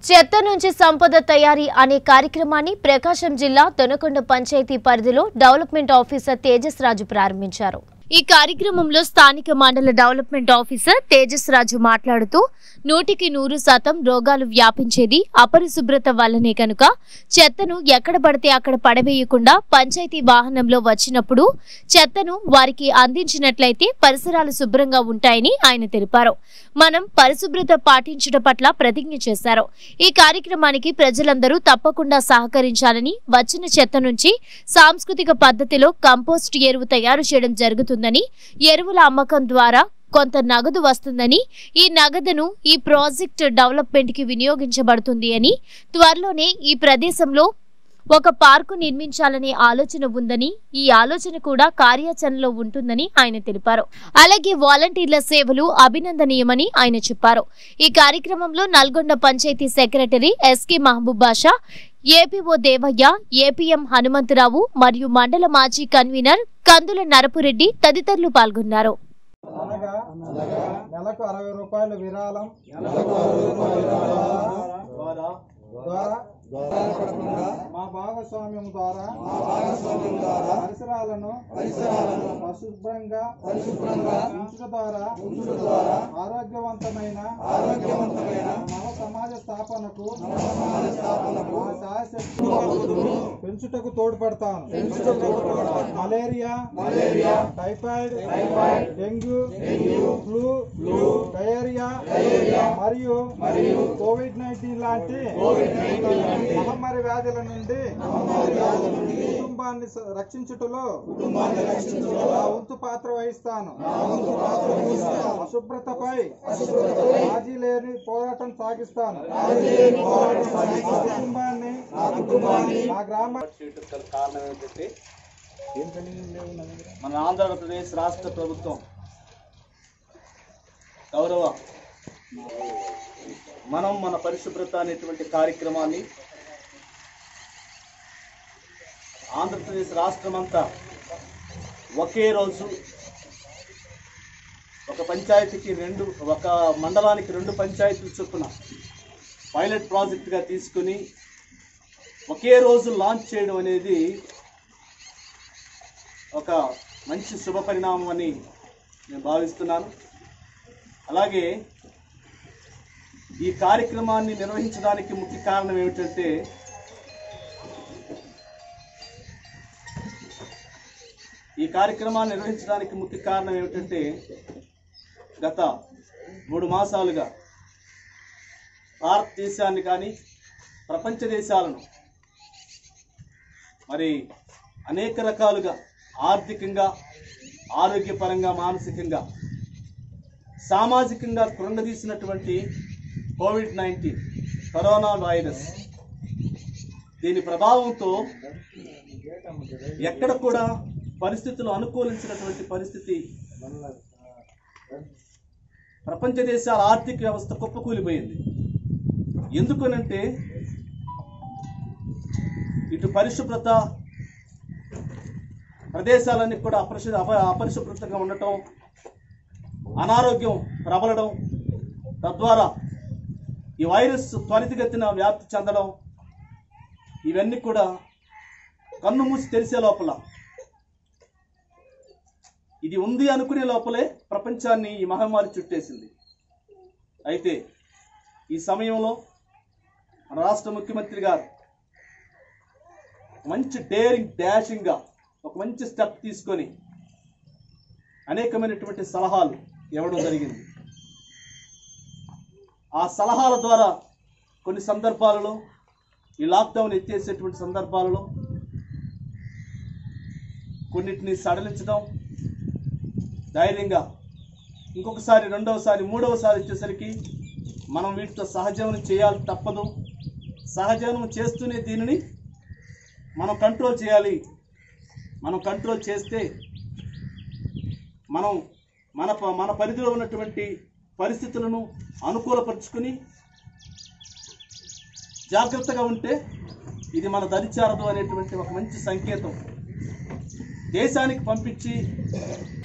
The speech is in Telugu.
చెత్త నుంచి సంపద తయారీ అనే కార్యక్రమాన్ని ప్రకాశం జిల్లా తొనకొండ పంచాయతీ పరిధిలో డెవలప్మెంట్ ఆఫీసర్ తేజస్ రాజు ప్రారంభించారు ఈ కార్యక్రమంలో స్థానిక మండల డెవలప్మెంట్ ఆఫీసర్ తేజస్ రాజు మాట్లాడుతూ నూటికి నూరు శాతం రోగాలు వ్యాపించేది అపరిశుభ్రత వల్లనే కనుక చెత్తను ఎక్కడ పడితే అక్కడ పడవేయకుండా పంచాయతీ వాహనంలో వచ్చినప్పుడు చెత్తను వారికి అందించినట్లయితే పరిసరాలు శుభ్రంగా ఉంటాయని ఆయన తెలిపారు మనం పరిశుభ్రత పాటించడం పట్ల ప్రతిజ్ఞ చేశారు ఈ కార్యక్రమానికి ప్రజలందరూ తప్పకుండా సహకరించాలని వచ్చిన చెత్త నుంచి సాంస్కృతిక పద్ధతిలో కంపోస్ట్ ఎరువు తయారు చేయడం జరుగుతుందని ఎరువుల అమ్మకం ద్వారా కొంత నగదు వస్తుందని ఈ నగదును ఈ ప్రాజెక్ట్ డెవలప్మెంట్ కి వినియోగించబడుతుంది అని త్వరలోనే ఈ ప్రదేశంలో ఒక పార్కు నిర్మించాలనే ఆలోచన ఉందని ఈ ఆలోచన కూడా కార్యాచరణలో ఉంటుందని ఆయన తెలిపారు అలాగే వాలంటీర్ల సేవలు అభినందనీయమని ఆయన చెప్పారు ఈ కార్యక్రమంలో Nalgonda panchayat secretary S K Mahaboob Basha A P O Devaiah A P M Hanumantharao మరియు మండల మాజీ కన్వీనర్ కందుల నరపురెడ్డి తదితరులు పాల్గొన్నారు అనగా నెలకు అరవై రూపాయల విరాళం ద్వారా మా భాగస్వామ్యం ద్వారా పరిసరాలను పరిశుభ్రంగా ఉంచుట ద్వారా ఆరోగ్యవంతమైన నవ సమాజ స్థాపనకు మా శాయశక్తి పెంచుటకు తోడ్పడతాను malaria malaria typhoid dengue flu diarrhoea మరియు కోవిడ్ నైన్టీన్ లాంటి మహమ్మారి వ్యాధుల నుండి కుటుంబాన్ని స- రక్షించుటలో నా వంతు పాత్ర వహిస్తాను అశుభ్రతపై రాజీ లేని పోరాటం సాగిస్తాను నా కుటుంబాన్ని నా గ్రామ చేయటం గల కారణం ఏంటంటే మన ఆంధ్రప్రదేశ్ రాష్ట్ర ప్రభుత్వం గౌరవ మనం మన పరిశుభ్రత అనేటువంటి కార్యక్రమాన్ని ఆంధ్రప్రదేశ్ రాష్ట్రమంతా ఒకే రోజు ఒక పంచాయతీకి రెండు ఒక మండలానికి రెండు పంచాయతీలు చొప్పున పైలట్ ప్రాజెక్టుగా తీసుకుని ఒకే రోజు లాంచ్ చేయడం అనేది ఒక మంచి శుభ పరిణామం అని నేను భావిస్తున్నాను అలాగే ఈ కార్యక్రమాన్ని నిర్వహించడానికి ముఖ్య కారణం ఏమిటంటే ఈ కార్యక్రమాన్ని నిర్వహించడానికి ముఖ్య కారణం ఏమిటంటే గత మూడు మాసాలుగా భారతదేశాన్ని కానీ ప్రపంచ దేశాలను మరి అనేక రకాలుగా ఆర్థికంగా ఆరోగ్యపరంగా మానసికంగా సామాజికంగా కృంగదీసినటువంటి కోవిడ్ నైన్టీన్ కరోనా వైరస్ దీని ప్రభావంతో ఎక్కడ కూడా పరిస్థితులు అనుకూలించినటువంటి పరిస్థితి ప్రపంచ దేశాల ఆర్థిక వ్యవస్థ కుప్పకూలిపోయింది ఎందుకనంటే ఇటు పరిశుభ్రత ప్రదేశాలన్నీ కూడా అపరిశు అప అపరిశుభ్రతంగా ఉండటం అనారోగ్యం ప్రబలడం తద్వారా ఈ వైరస్ త్వరితగతిన వ్యాప్తి చెందడం ఇవన్నీ కూడా కన్ను మూసి తెరిసే లోపల ఇది ఉంది అనుకునే లోపలే ప్రపంచాన్ని ఈ మహమ్మారి చుట్టేసింది అయితే ఈ సమయంలో మన రాష్ట్ర ముఖ్యమంత్రి గారు మంచి డేరింగ్ డాషింగ్గా ఒక మంచి స్టెప్ తీసుకొని అనేకమైనటువంటి సలహాలు ఇవ్వడం జరిగింది ఆ సలహాల ద్వారా కొన్ని సందర్భాలలో ఈ లాక్డౌన్ ఎత్తేసేటువంటి సందర్భాలలో కొన్నిటిని సడలించడం ధైర్యంగా ఇంకొకసారి రెండవసారి మూడవసారి వచ్చేసరికి మనం వీటితో సహజీవనం చేయాలి తప్పదు సహజీవనం చేస్తూనే దీనిని మనం కంట్రోల్ చేయాలి మనం కంట్రోల్ చేస్తే మనం మన ప- మన పరిధిలో ఉన్నటువంటి పరిస్థితులను అనుకూలపరుచుకుని జాగ్రత్తగా ఉంటే ఇది మన దరిచారదు అనేటువంటి ఒక మంచి సంకేతం దేశానికి పంపించి